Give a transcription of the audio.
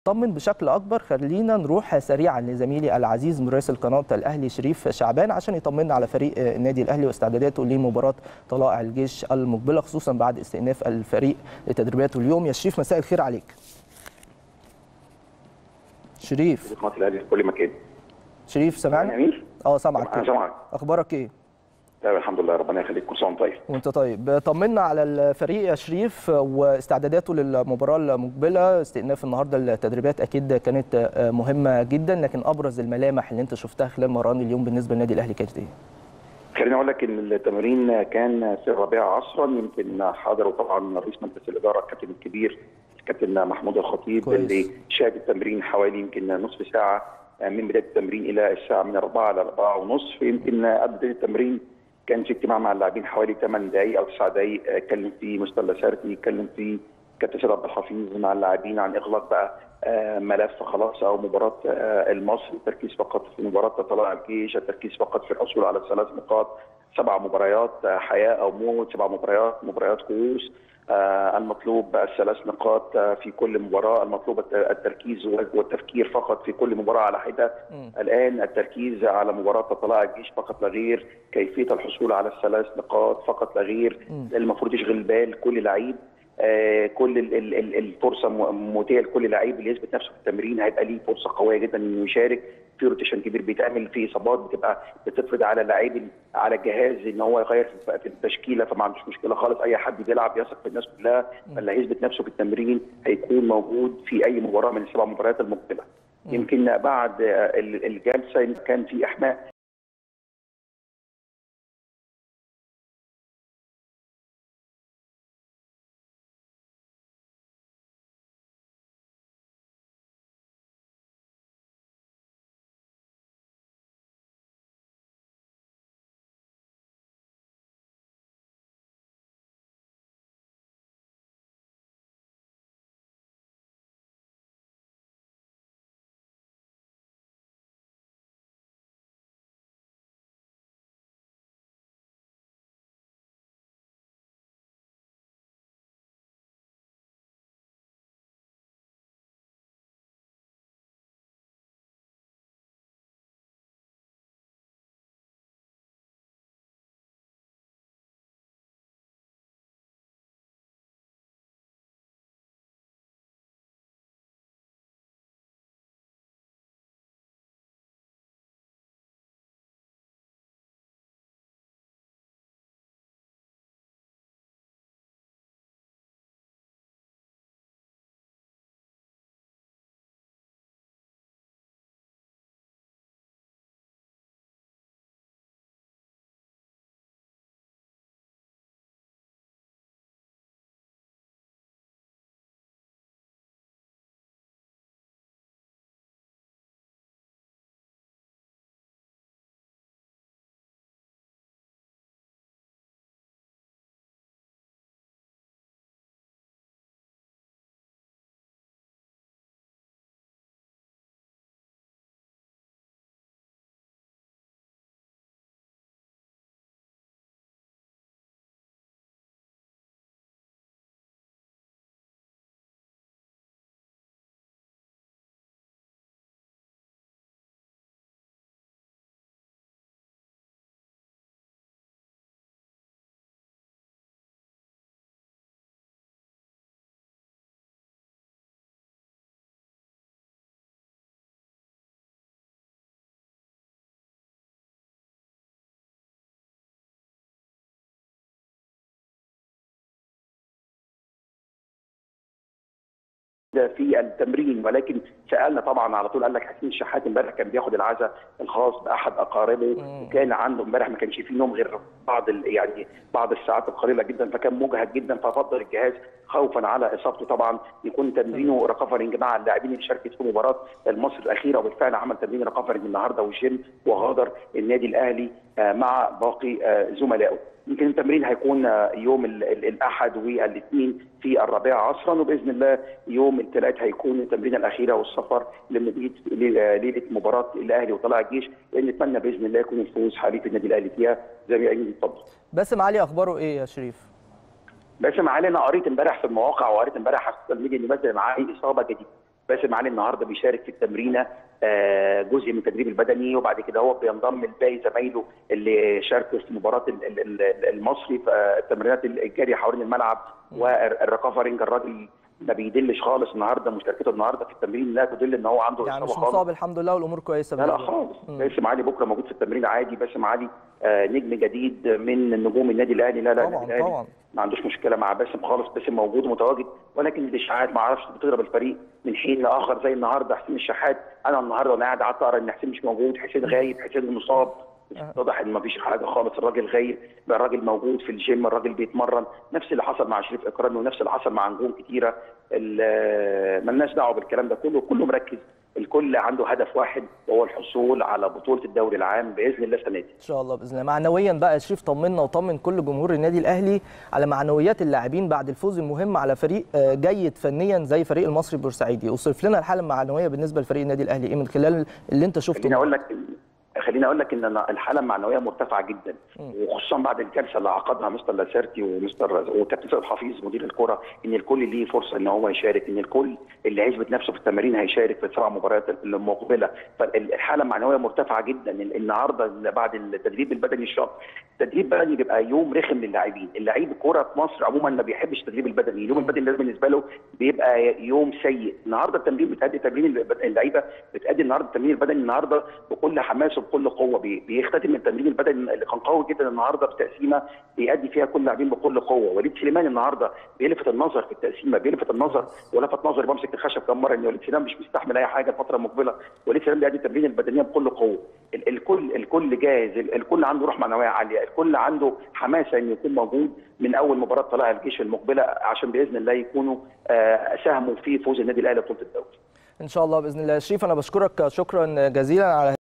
طمن بشكل اكبر خلينا نروح سريعا لزميلي العزيز مراسل قناه الاهلي شريف شعبان عشان يطمنا على فريق النادي الاهلي واستعداداته لمباراه طلائع الجيش المقبله خصوصا بعد استئناف الفريق لتدريباته اليوم يا شريف مساء الخير عليك شريف قناه الاهلي في كل مكان شريف سامعني امير اه سامعك انا كده. سامعك اخبارك ايه تمام الحمد لله ربنا يخليك كل سنه وانت طيب وانت طيب طمنا على الفريق يا شريف واستعداداته للمباراه المقبله استئناف النهارده التدريبات اكيد كانت مهمه جدا لكن ابرز الملامح اللي انت شفتها خلال مران اليوم بالنسبه للنادي الاهلي كانت ايه خليني اقول لك ان التمرين كان في الربيع عصرا يمكن حضروا طبعا رئيس مجلس الاداره الكابتن الكبير الكابتن محمود الخطيب كويس. اللي شاهد التمرين حوالي يمكن نصف ساعه من بدايه التمرين الى الساعه من 4 ل 4 ونصف يمكن قبل بدايه التمرين كان في اجتماع مع اللاعبين حوالي 8 دقائق او 9 دقائق اتكلم فيه مستر سارتي اتكلم فيه كابتن سيد عبد الحفيظ مع اللاعبين عن اغلاق بقى آه، ملف خلاص او مباراه آه، المصري التركيز فقط في مباراه طلائع الجيش التركيز فقط في الحصول على ثلاث نقاط سبع مباريات آه، حياه او موت سبع مباريات مباريات كؤوس آه، المطلوب الثلاث نقاط آه، في كل مباراه المطلوب الت- التركيز والتفكير فقط في كل مباراه على حده مم. الان التركيز على مباراه طلائع الجيش فقط لا غير كيفيه الحصول على الثلاث نقاط فقط لا غير مم. المفروض يشغل بال كل لعيب آه، كل ال- ال- ال- الفرصه م- متاحه لكل لعيب اللي يثبت نفسه في التمرين هيبقى ليه فرصه قويه جدا انه يشارك في روتيشن كبير بيتعمل في اصابات بتبقى بتفرض على اللعيب ال- على الجهاز ان هو يغير في- في التشكيله فما عندوش مشكله خالص اي حد بيلعب يثق في الناس كلها فاللي هيثبت نفسه في التمرين هيكون موجود في اي مباراه من السبع مباريات المقبله يمكن بعد آه، ال- الجلسه كان في احماء في التمرين ولكن سالنا طبعا على طول قال لك حسين الشحات امبارح كان بياخد العزاء الخاص باحد اقاربه مم. وكان عنده امبارح ما كانش فيه نوم غير بعض ال- يعني بعض الساعات القليله جدا فكان مجهد جدا ففضل الجهاز خوفا على اصابته طبعا يكون تمرينه ريكفرنج مع اللاعبين اللي شاركت في مباراه المصري الاخيره وبالفعل عمل تمرين ريكفرنج النهارده والجيم وغادر النادي الاهلي آه، مع باقي آه، زملائه يمكن التمرين هيكون آه، يوم ال- ال- الاحد والاثنين في الرابعه عصرا وباذن الله يوم الثلاث هيكون التمرين الاخيره والسفر لمدينه ليله مباراه الاهلي وطلائع الجيش اللي نتمنى باذن الله يكون الفوز حليف النادي الاهلي فيها زي ما قايلين اتفضل باسم علي اخباره ايه يا شريف باسم علي انا قريت امبارح في المواقع وقريت امبارح على السوشيال ميديا ان باسم علي اصابه جديده باسم علي النهارده بيشارك في التمرينه آه، جزء من التدريب البدني وبعد كده هو بينضم لباقي زمايله اللي شاركوا في مباراه ال- ال- ال- المصري في آه، التمرينات الجاريه حوالين الملعب والريكفرنج الراجل ما بيدلش خالص النهارده مشاركته النهارده في التمرين لا تدل ان هو عنده يعني اصابه مش خالص مصاب الحمد لله والامور كويسه لا لا بالنسبة له. خالص مم. باسم علي بكره موجود في التمرين عادي باسم علي آه نجم جديد من نجوم النادي الاهلي لا لا طبعاً، النادي الأهلي طبعاً. ما عندوش مشكله مع باسم خالص باسم موجود ومتواجد ولكن الاشاعات ما اعرفش بتضرب الفريق من حين لاخر زي النهارده حسين الشحات انا النهارده وانا قاعد قعدت اقرا ان حسين مش موجود حسين غايب حسين مصاب واضح ان ما فيش حاجه خالص الراجل غايب بقى الراجل موجود في الجيم الراجل بيتمرن نفس اللي حصل مع شريف اكرامي ونفس اللي حصل مع نجوم كتيره ال- ملناش دعوه بالكلام ده كله كله مركز الكل عنده هدف واحد وهو الحصول على بطوله الدوري العام باذن الله السنه دي ان شاء الله باذن الله معنويا بقى يا شريف طمنا وطمن كل جمهور النادي الاهلي على معنويات اللاعبين بعد الفوز المهم على فريق آه، جيد فنيا زي فريق المصري البورسعيدي اوصف لنا الحاله المعنويه بالنسبه لفريق النادي الاهلي ايه من خلال اللي انت شفته خليني اقول لك خليني اقول لك ان أنا الحاله المعنويه مرتفعه جدا وخصوصا بعد الجلسه اللي عقدها مستر لاسيرتي ومستر وكابتن سيد حفيظ مدير الكره ان الكل ليه فرصه ان هو يشارك ان الكل اللي هيثبت نفسه في التمارين هيشارك في السبع مباريات المقبله فالحاله المعنويه مرتفعه جدا النهارده بعد التدريب البدني الشاق التدريب البدني بيبقى يوم رخم للاعبين اللعيب الكوره في مصر عموما ما بيحبش التدريب البدني اليوم البدني ده بالنسبه له بيبقى يوم سيء النهارده التمرين بتأدي تمرين اللعيبه بتأدي النهارده التمرين البدني النهارده بكل حماس وبكل قوه بي- بيختتم التمرين البدني اللي كان قوي جدا النهارده بتقسيمه بيأدي فيها كل اللاعبين بكل قوه وليد سليمان النهارده بيلفت النظر في التقسيمه بيلفت النظر ولفت نظري بمسك الخشب كم مره ان وليد سليمان مش مستحمل اي حاجه الفتره المقبله وليد سليمان بيأدي التمرين البدنيه بكل قوه ال- الكل الكل جاهز ال- الكل عنده روح معنويه عاليه الكل عنده حماسه انه يكون موجود من اول مباراه طلائع الجيش المقبله عشان باذن الله يكونوا آه، ساهموا في فوز النادي الاهلي ببطوله الدوري ان شاء الله باذن الله شريف انا بشكرك شكرا جزيلا على